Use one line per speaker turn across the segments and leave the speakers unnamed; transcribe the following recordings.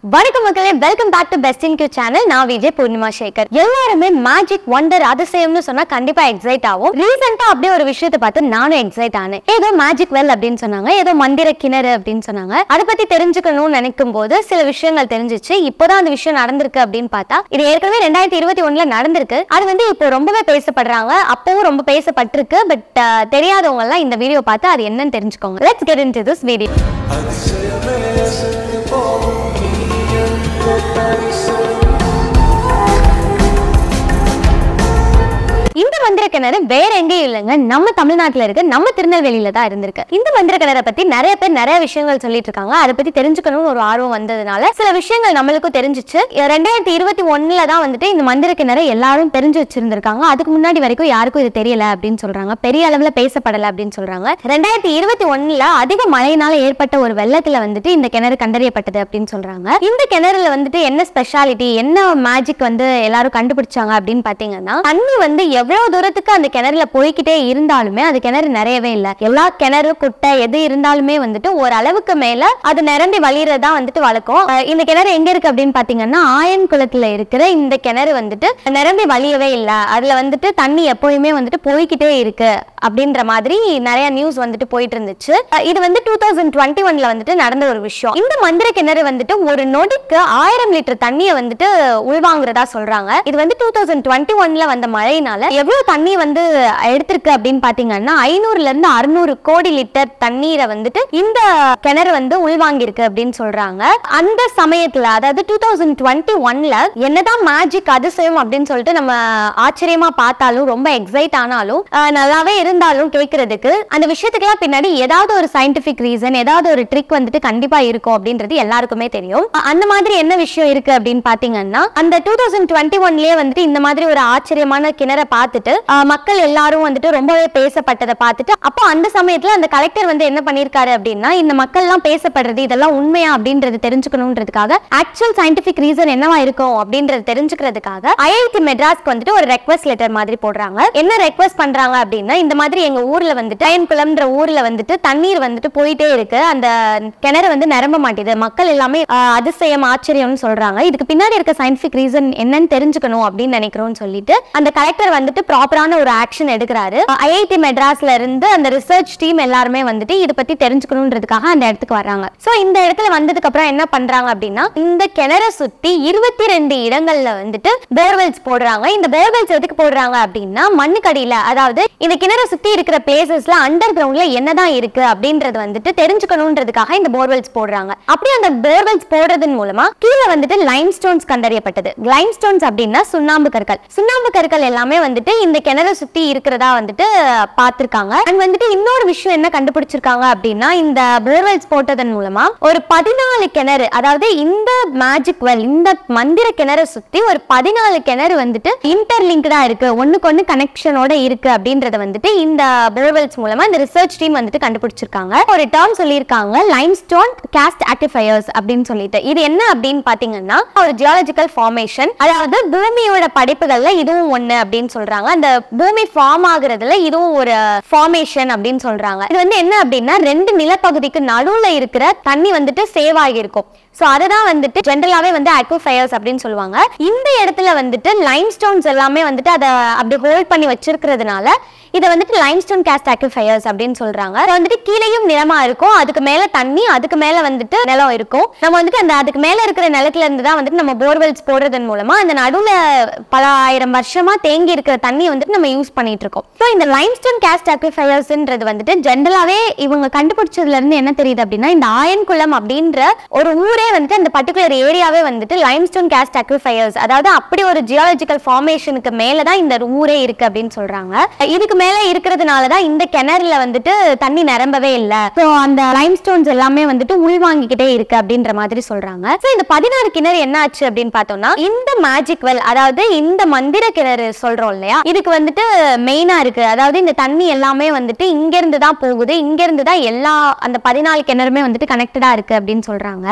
வணக்கம் மக்களே welcome back to best in Q channel நான் விஜய் பூர்ணிமா சேகர் எல்லாருமே மேஜிக் வண்டர் அதிசயம்னு சொன்னா கண்டிப்பா எக்ஸைட் ஆகும் ரீசெண்டா அப்படியே ஒரு விஷயத்தை பார்த்து நானும் எக்ஸைட் ஆனேன் ஏதோ மேஜிக் வெல் அப்படின்னு சொன்னாங்க ஏதோ மந்திர கிணறு அப்படின்னு சொன்னாங்க அதை பத்தி தெரிஞ்சுக்கணும்னு நினைக்கும் போது சில விஷயங்கள் தெரிஞ்சிச்சு இப்போதான் அந்த விஷயம் நடந்திருக்கு அப்படின்னு பார்த்தா இது ஏற்கனவே ரெண்டாயிரத்தி இருபத்தி ஒண்ணுல நடந்திருக்கு அது வந்து இப்போ ரொம்பவே பேசப்படுறாங்க அப்பவும் ரொம்ப பேசப்பட்டிருக்கு பட் தெரியாதவங்க எல்லாம் இந்த வீடியோ பார்த்து அது என்னன்னு தெரிஞ்சுக்கோங்க let's get into this video
அதிசயமே அசைந்து போகும் நீ என்ற பரிசு
இந்த மந்திர கிணறு வேற எங்கேயும் இல்லைங்க நம்ம தமிழ்நாட்டுல இருக்க நம்ம திருநெல்வேலியில தான் இருந்திருக்கு இந்த மந்திர கிணறை பத்தி நிறைய பேர் நிறைய விஷயங்கள் சொல்லிட்டு இருக்காங்க அதை பத்தி தெரிஞ்சுக்கணும்னு ஒரு ஆர்வம் வந்ததுனால சில விஷயங்கள் நம்மளுக்கும் தெரிஞ்சிச்சு ரெண்டாயிரத்தி இருபத்தி ஒண்ணுல தான் வந்துட்டு இந்த மந்திர கிணறு எல்லாரும் தெரிஞ்சு வச்சிருந்திருக்காங்க அதுக்கு முன்னாடி வரைக்கும் யாருக்கும் இது தெரியல அப்படின்னு சொல்றாங்க பெரிய அளவுல பேசப்படல அப்படின்னு சொல்றாங்க ரெண்டாயிரத்தி இருபத்தி ஒண்ணுல அதிக மழையினால ஏற்பட்ட ஒரு வெள்ளத்துல வந்துட்டு இந்த கிணறு கண்டறியப்பட்டது அப்படின்னு சொல்றாங்க இந்த கிணறுல வந்துட்டு என்ன ஸ்பெஷாலிட்டி என்ன மேஜிக் வந்து எல்லாரும் கண்டுபிடிச்சாங்க அப்படின்னு பாத்தீங்கன்னா தண்ணி வந்து எவ்வளவு தூரத்துக்கு அந்த கிணறுல போய்க்கிட்டே இருந்தாலுமே அது கிணறு நிறையவே இல்லை எல்லா கிணறு குட்டை எது இருந்தாலுமே வந்துட்டு ஒரு அளவுக்கு மேல அது நிரம்பி வழியறதா வந்துட்டு வழக்கம் அஹ் இந்த கிணறு எங்க இருக்கு அப்படின்னு பாத்தீங்கன்னா ஆயன் குளத்துல இருக்கிற இந்த கிணறு வந்துட்டு நிரம்பி வழியவே இல்லை அதுல வந்துட்டு தண்ணி எப்பவுமே வந்துட்டு போய்க்கிட்டே இருக்கு அப்படின்ற மாதிரி நிறைய நியூஸ் வந்துட்டு போயிட்டு இருந்துச்சு அஹ் இது வந்து டூ தௌசண்ட் டுவெண்ட்டி ஒன்ல வந்துட்டு நடந்த ஒரு விஷயம் இந்த மந்திர கிணறு வந்துட்டு ஒரு நொடிக்கு ஆயிரம் லிட்டர் தண்ணியை வந்துட்டு உள்வாங்குறதா சொல்றாங்க இது வந்து டூ தௌசண்ட் டுவெண்ட்டி ஒன்ல வந்த மழையினால எவ்வளவு தண்ணி வந்து எடுத்திருக்கு அப்படின்னு பாத்தீங்கன்னா ஐநூறுல இருந்து அறுநூறு கோடி லிட்டர் தண்ணீரை வந்துட்டு இந்த கிணறு வந்து உள்வாங்கியிருக்கு அப்படின்னு சொல்றாங்க அந்த சமயத்துல அதாவது டூ தௌசண்ட் டுவெண்ட்டி ஒன்ல என்னதான் மேஜிக் அதிசயம் அப்படின்னு சொல்லிட்டு நம்ம ஆச்சரியமா பார்த்தாலும் ரொம்ப எக்ஸைட் ஆனாலும் அஹ், நல்லாவே இருந்தாலும் கேட்கறதுக்கு அந்த விஷயத்துக்கெல்லாம் பின்னாடி ஏதாவது ஒரு சயின்டிபிக் ரீசன் ஏதாவது ஒரு ட்ரிக் வந்துட்டு கண்டிப்பா இருக்கும் அப்படின்றது எல்லாருக்குமே தெரியும் அ- அந்த மாதிரி என்ன விஷயம் இருக்கு அப்படின்னு பாத்தீங்கன்னா அந்த டூ தௌசண்ட் டுவெண்ட்டி ஒன்லயே வந்துட்டு இந்த மாதிரி ஒரு ஆச்சரியமான கிணறை பார்த்துட்டு அஹ், மக்கள் எல்லாரும் வந்துட்டு ரொம்பவே பேசப்பட்டதை பார்த்துட்டு அப்போ அந்த சமயத்துல அந்த கலெக்டர் வந்து என்ன பண்ணிருக்காரு அப்படின்னா இந்த மக்கள் எல்லாம் பேசப்படுறது இதெல்லாம் உண்மையா அப்படின்றது தெரிஞ்சுக்கணுன்றதுக்காக ஆக்சுவல் சயின்டிபிக் ரீசன் என்னவா இருக்கும் அப்படின்றது தெரிஞ்சுக்கிறதுக்காக ஐஐடி மெட்ராஸ்க்கு வந்துட்டு ஒரு ரெக்வஸ்ட் லெட்டர் மாதிரி போடுறாங்க என்ன ரெக்வஸ்ட் பண்றாங்க அப்படின்னா இந்த மாதிரி எங்க ஊர்ல வந்துட்டு அயன்குளம்ன்ற ஊர்ல வந்துட்டு தண்ணீர் வந்துட்டு போயிட்டே இருக்கு அந்த கிணறு வந்து நிரம்ப மாட்டேது மக்கள் எல்லாமே ஆஹ், அதிசயம் ஆச்சரியம்னு சொல்றாங்க இதுக்கு பின்னாடி இருக்க சயின்டிபிக் ரீசன் என்னன்னு தெரிஞ்சுக்கணும் அப்படின்னு நினைக்கிறோம்னு சொல்லிட்டு அந்த கலெக்டர் வந்துட்டு ப்ராப்பரான ஒரு ஆக்ஷன் எடுக்கிறாரு ஐஐடி மெட்ராஸ்ல இருந்து அந்த ரிசர்ச் டீம் எல்லாருமே வந்துட்டு இதை பத்தி தெரிஞ்சுக்கணுன்றதுக்காக அந்த இடத்துக்கு வராங்க சோ இந்த இடத்துல வந்ததுக்கு அப்புறம் என்ன பண்றாங்க அப்படின்னா இந்த கிணறை சுத்தி இருபத்தி ரெண்டு இடங்கள்ல வந்துட்டு போர்வெல்ஸ் போடுறாங்க இந்த போர்வெல்ஸ் எதுக்கு போடுறாங்க அப்படின்னா மண்ணுக்கடியில அதாவது இந்த கிணறை சுத்தி இருக்கிற பிளேசஸ்ல அண்டர் கிரவுண்ட்ல என்னதான் இருக்கு அப்படின்றது வந்துட்டு தெரிஞ்சுக்கணுன்றதுக்காக இந்த போர்வெல்ஸ் போடுறாங்க அப்படி அந்த போர்வெல்ஸ் போடுறதன் மூலமா கீழே வந்துட்டு லைம் ஸ்டோன்ஸ் கண்டறியப்பட்டது லைம் ஸ்டோன்ஸ் அப்படின்னா சுண்ணாம்பு கற்கள் சுண்ணாம்பு கற்கள் எல்லாமே வந்துட்டு இந்த கிணறை சுத்தி இருக்கிறதா வந்துட்டு பார்த்திருக்காங்க அண்ட் வந்துட்டு இன்னொரு விஷயம் என்ன கண்டுபிடிச்சிருக்காங்க அப்படின்னா இந்த போர்வெல்ஸ் போட்டதன் மூலமா ஒரு பதினாலு கிணறு அதாவது இந்த மேஜிக் வெல் இந்த மந்திர கிணறை சுத்தி ஒரு பதினாலு கிணறு வந்துட்டு இன்டர்லிங்க்டா இருக்கு ஒண்ணுக்கு ஒண்ணு கனெக்ஷனோட இருக்கு அப்படின்றத வந்துட்டு இந்த போர்வெல்ஸ் மூலமா இந்த ரிசர்ச் டீம் வந்துட்டு கண்டுபிடிச்சிருக்காங்க ஒரு டேர்ம் சொல்லியிருக்காங்க லைம்ஸ்டோன் காஸ்ட் ஆக்டிஃபயர்ஸ் அப்படின்னு சொல்லிட்டு இது என்ன அப்படின்னு பாத்தீங்கன்னா ஒரு ஜியாலஜிக்கல் ஃபார்மேஷன் அதாவது பூமியோட படைப்புகள்ல இதுவும் ஒண்ணு அப்படின்னு சொல்றாங்க அந்த பூமி ஃபார்ம் ஆகுறதுல இதுவும் ஒரு ஃபார்மேஷன் அப்படின்னு சொல்றாங்க இது வந்து என்ன அப்படின்னா ரெண்டு நிலப்பகுதிக்கு நடுவுல இருக்கிற தண்ணி வந்துட்டு சேவ் ஆகியிருக்கும் ஸோ அதை தான் வந்துட்டு ஜென்ரலாகவே வந்து அக்வஃபயர்ஸ் அப்படின்னு சொல்லுவாங்க இந்த இடத்துல வந்துட்டு லைம் ஸ்டோன்ஸ் எல்லாமே வந்துட்டு அதை அப்படி ஹோல்ட் பண்ணி வச்சிருக்கிறதுனால இதை வந்துட்டு லைம்ஸ்டோன் கேஸ்ட் அக்விஃபயர்ஸ் அப்படின்னு சொல்றாங்க அது வந்துட்டு கீழேயும் நிலமா இருக்கும் அதுக்கு மேல தண்ணி அதுக்கு மேல வந்துட்டு நிலம் இருக்கும் நம்ம வந்துட்டு அந்த அதுக்கு மேல இருக்கிற நிலத்துல இருந்து தான் வந்துட்டு நம்ம போர்வெல்ஸ் போடுறதன் மூலமா அந்த நடுவுல பல ஆயிரம் வருஷமா தேங்கி இருக்கிற தண்ணி வந்துட்டு நம்ம யூஸ் பண்ணிட்டு இருக்கோம் ஸோ இந்த லைம்ஸ்டோன் கேஸ்ட் அக்விஃபயர்ஸ்ன்றது வந்துட்டு ஜென்ரலாவே இவங்க கண்டுபிடிச்சதுல இருந்து என்ன தெரியுது அப்படின்னா இந்த ஆயன்குளம் அப்படின்ற ஒரு ஊரே வந்துட்டு அந்த பர்டிகுலர் ஏரியாவே வந்துட்டு லைம்ஸ்டோன் கேஸ்ட் அக்விஃபயர்ஸ் அதாவது அப்படி ஒரு ஜியாலஜிக்கல் ஃபார்மேஷனுக்கு மேல தான் இந்த ஊரே இருக்கு அப்படின்னு சொல்றாங்க இதுக்கு மேல இருக்கிறதுனால தான் இந்த கிணறுல வந்துட்டு தண்ணி நிரம்பவே இல்லை ஸோ அந்த லைம்ஸ்டோன்ஸ் எல்லாமே வந்துட்டு உள்வாங்கிக்கிட்டே இருக்கு அப்படின்ற மாதிரி சொல்றாங்க ஸோ இந்த பதினாறு கிணறு என்ன ஆச்சு அப்படின்னு பார்த்தோம்னா இந்த மேஜிக் வெல் அதாவது இந்த மந்திர கிணறு சொல்றோம் இல்லையா இதுக்கு வந்துட்டு மெயினா இருக்கு அதாவது இந்த தண்ணி எல்லாமே வந்துட்டு இங்க இருந்து தான் போகுது இங்க இருந்து தான் எல்லா அந்த பதினாலு கிணறுமே வந்துட்டு கனெக்டடா இருக்கு அப்படின்னு சொல்றாங்க இந்த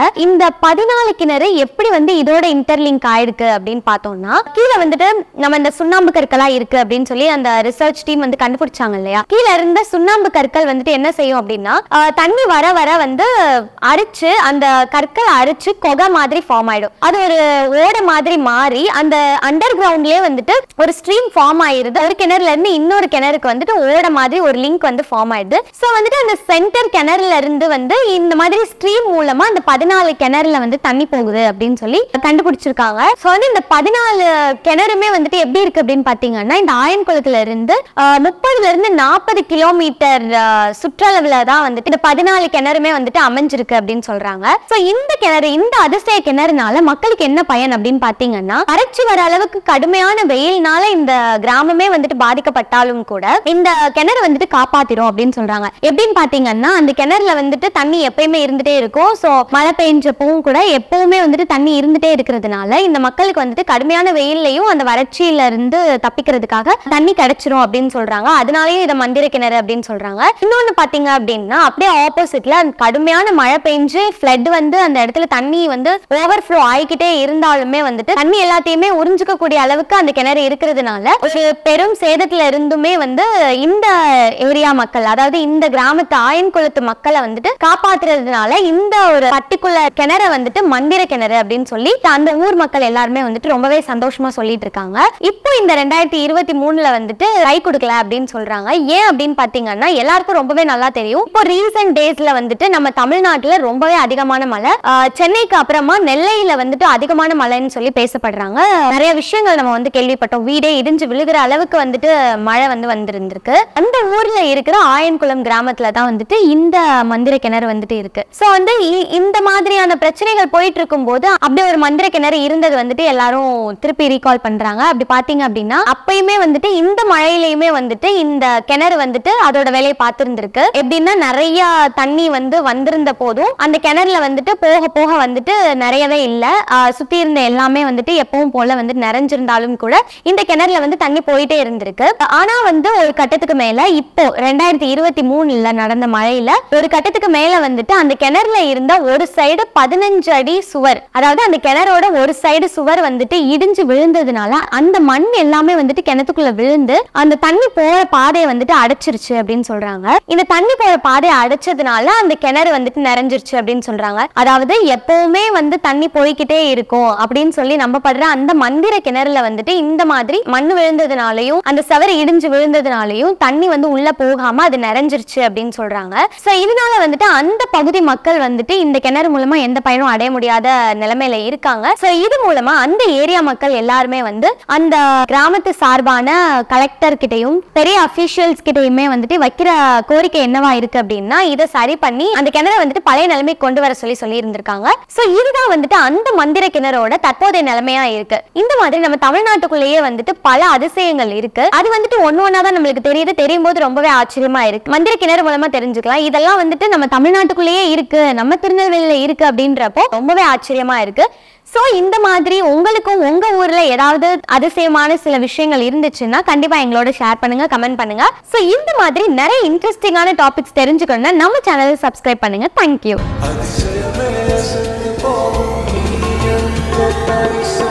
இந்த பதினாலு கிணறு எப்படி வந்து இதோட இன்டர்லிங்க் ஆயிருக்கு அப்படின்னு பார்த்தோம்னா கீழே வந்துட்டு நம்ம இந்த சுண்ணாம்பு கற்களா இருக்கு அப்படின்னு சொல்லி அந்த ரிசர்ச் டீம் வந்து கண்டுபிடிச்சாங்க இல்லையா கீழே இருந்த சுண்ணாம்பு கற்கள் வந்துட்டு என்ன செய்யும் அப்படின்னா ஆஹ், தண்ணி வர வர வந்து அரிச்சு அந்த கற்கள் அரிச்சு கொகை மாதிரி ஃபார்ம் ஆயிடும் அது ஒரு ஓடை மாதிரி மாறி அந்த அண்டர் கிரவுண்ட்லயே வந்துட்டு ஒரு ஸ்ட்ரீம் ஃபார்ம் ஆயிருது ஒரு கிணறுல இருந்து இன்னொரு கிணறுக்கு வந்துட்டு ஓட மாதிரி ஒரு லிங்க் வந்து ஃபார்ம் ஆயிடுது ஸோ வந்துட்டு அந்த சென்டர் கிணறுல இருந்து வந்து இந்த மாதிரி ஸ்ட்ரீம் மூலமா அந்த பதினாலு கிணறுல வந்து தண்ணி போகுது அப்படின்னு சொல்லி கண்டுபிடிச்சிருக்காங்க ஸோ வந்து இந்த பதினாலு கிணறுமே வந்துட்டு எப்படி இருக்கு அப்படின்னு பாத்தீங்கன்னா இந்த ஆயன் குளத்துல இருந்து முப்பதுல இருந்து நாற்பது கிலோமீட்டர் சுற்றளவுல தான் வந்துட்டு இந்த பதினாலு கிணறுமே வந்துட்டு அமைஞ்சிருக்கு அப்படின்னு சொல்றாங்க ஸோ இந்த கிணறு இந்த அதிசய கிணறுனால மக்களுக்கு என்ன பயன் அப்படின்னு பாத்தீங்கன்னா வறட்சி வர அளவுக்கு கடுமையான வெயில்னால இந்த கிராமமே வந்துட்டு பாதிக்கப்பட்டாலும் கூட இந்த கிணறு வந்துட்டு காப்பாத்திரும் அப்படின்னு சொல்றாங்க எப்படின்னு பாத்தீங்கன்னா அந்த கிணறுல வந்துட்டு தண்ணி எப்பயுமே இருந்துட்டே இருக்கும் ஸோ மழை பெஞ்சப்பவும் கூட எப்பவுமே வந்துட்டு தண்ணி இருந்துட்டே இருக்கிறதுனால இந்த மக்களுக்கு வந்துட்டு கடுமையான வெயில்லையும் அந்த வறட்சியில இருந்து தப்பிக்கிறதுக்காக தண்ணி கிடைச்சிரும் அப்படின்னு சொல்றாங்க அதனாலயே இதை மந்திர கிணறு அப்படின்னு சொல்றாங்க இன்னொன்னு பாத்தீங்க அப்படின்னா அப்படியே ஆப்போசிட்ல கடுமையான மழை பெஞ்சு ஃப்ளட் வந்து அந்த இடத்துல தண்ணி வந்து ஓவர் ஃப்ளோ ஆகிக்கிட்டே இருந்தாலுமே வந்துட்டு தண்ணி எல்லாத்தையுமே உறிஞ்சிக்க கூடிய அளவுக்கு அந்த கிணறு இருக்கிறதுனால ஒரு பெரும் சேதத்துல இருந்துமே வந்து இந்த ஏரியா மக்கள் அதாவது இந்த கிராமத்து ஆயன் குளத்து மக்களை வந்துட்டு காப்பாத்துறதுனால இந்த ஒரு பர்டிகுலர் கிணறை வந்துட்டு மந்திர கிணறு அப்படின்னு சொல்லி அந்த ஊர் மக்கள் எல்லாருமே வந்துட்டு ரொம்பவே சந்தோஷமா சொல்லிட்டு இருக்காங்க இப்போ இந்த ரெண்டாயிரத்தி இருபத்தி மூணுல வந்துட்டு கை கொடுக்கல அப்படின்னு சொல்றாங்க ஏன் அப்படின்னு பாத்தீங்கன்னா எல்லாருக்கும் ரொம்பவே நல்லா தெரியும் இப்போ ரீசெண்ட் டேஸ்ல வந்துட்டு நம்ம தமிழ்நாட்டுல ரொம்பவே அதிகமான மழை ஆஹ் சென்னைக்கு அப்புறமா நெல்லையில வந்துட்டு அதிகமான மழைன்னு சொல்லி பேசப்படுறாங்க நிறைய விஷயங்கள் நம்ம வந்து கேள்விப்பட்டோம் வீடே இடிஞ்சு விழுகிற அளவுக்கு வந்துட்டு மழை வந்து வந்திருந்திருக்கு அந்த ஊர்ல இருக்கிற ஆயன்குளம் கிராமத்துல தான் வந்துட்டு இந்த மந்திர கிணறு வந்துட்டு இருக்கு சோ வந்து இ- இந்த மாதிரியான பிரச்சனைகள் போயிட்டு இருக்கும் போது அப்படியே ஒரு மந்திர கிணறு இருந்தது வந்துட்டு எல்லாரும் திருப்பி ரீகால் பண்றாங்க அப்படி பாத்தீங்க அப்படின்னா அப்பயுமே வந்துட்டு இந்த மழையிலயுமே வந்துட்டு இந்த கிணறு வந்துட்டு அதோட வேலையை பார்த்திருந்திருக்கு எப்படின்னா நிறைய தண்ணி வந்து வந்திருந்த போதும் அந்த கிணறுல வந்துட்டு போக போக வந்துட்டு நிறையவே இல்ல ஆஹ் சுத்தி இருந்த எல்லாமே வந்துட்டு எப்பவும் போல வந்து நிறைஞ்சிருந்தாலும் கூட இந்த கிணறுல வந்து தண்ணி போயிட்டே இருந்திருக்கு ஆனா வந்து ஒரு கட்டத்துக்கு மேல இப்போ ரெண்டாயிரத்தி இருபத்தி மூணுல நடந்த மழையில ஒரு கட்டத்துக்கு மேல வந்துட்டு அந்த கிணறுல இருந்த ஒரு சைடு பதினஞ்சு அடி சுவர் அதாவது அந்த கிணறோட ஒரு சைடு சுவர் வந்துட்டு இடிஞ்சு விழுந்ததுனால அந்த மண் எல்லாமே வந்துட்டு கிணத்துக்குள்ள விழுந்து அந்த தண்ணி போற பாதையை வந்துட்டு அடைச்சிருச்சு அப்படின்னு சொல்றாங்க இந்த தண்ணி போற பாதையை அடைச்சதுனால அந்த கிணறு வந்துட்டு நிறைஞ்சிருச்சு அப்படின்னு சொல்றாங்க அதாவது எப்பவுமே வந்து தண்ணி போய்க்கிட்டே இருக்கும் அப்படின்னு சொல்லி நம்பப்படுற அந்த மந்திர கிணறுல வந்துட்டு இந்த மாதிரி மண் விழுந்ததுனாலையும் அந்த சவறு இடிஞ்சு விழுந்ததுனாலையும் தண்ணி வந்து உள்ள போகாம அது நிறைஞ்சிருச்சு அப்படின்னு சொல்றாங்க சோ இதனால வந்துட்டு அந்த பகுதி மக்கள் வந்துட்டு இந்த கிணறு மூலமா எந்த பயனும் அடைய முடியாத நிலைமையில இருக்காங்க சோ இது மூலமா அந்த ஏரியா மக்கள் எல்லாருமே வந்து அந்த கிராமத்து சார்பான கலெக்டர் கிட்டயும் பெரிய அபிஷியல்ஸ் கிட்டயுமே வந்துட்டு வைக்கிற கோரிக்கை என்னவா இருக்கு அப்படின்னா இதை சரி பண்ணி அந்த கிணறை வந்துட்டு பழைய நிலைமை கொண்டு வர சொல்லி சொல்லி இருந்திருக்காங்க சோ இதுதான் வந்துட்டு அந்த மந்திர கிணறோட தற்போதைய நிலைமையா இருக்கு இந்த மாதிரி நம்ம தமிழ்நாட்டுக்குள்ளேயே வந்துட்டு பல அதிசயங்கள் இருக்கு அது வந்துட்டு ஒன்னு ஒன்னா தான் நம்மளுக்கு தெரியுது தெரியும் போது ரொம்பவே ஆச்சரியமா இருக்கு மந்திர கிணறு மூலமா தெரிஞ்சுக்கலாம் இதெல்லாம் வந்துட்டு நம்ம தமிழ்நாட்டுக்குள்ளேயே இருக்கு நம்ம திருநெல்வேலியில இருக்கு அப்படின்றப்போ ரொம்பவே ஆச்சரியமா இருக்கு சோ இந்த மாதிரி உங்களுக்கும் உங்க ஊர்ல ஏதாவது அதிசயமான சில விஷயங்கள் இருந்துச்சுன்னா கண்டிப்பா எங்களோட ஷேர் பண்ணுங்க கமெண்ட் பண்ணுங்க சோ இந்த மாதிரி நிறைய இன்ட்ரெஸ்டிங்கான டாபிக்ஸ் தெரிஞ்சுக்கணும்னா நம்ம சேனலை சப்ஸ்கிரைப் பண்ணுங்க தேங்க்யூ
அதிசயமே சென்று போகும் நீ என்ற பரிசு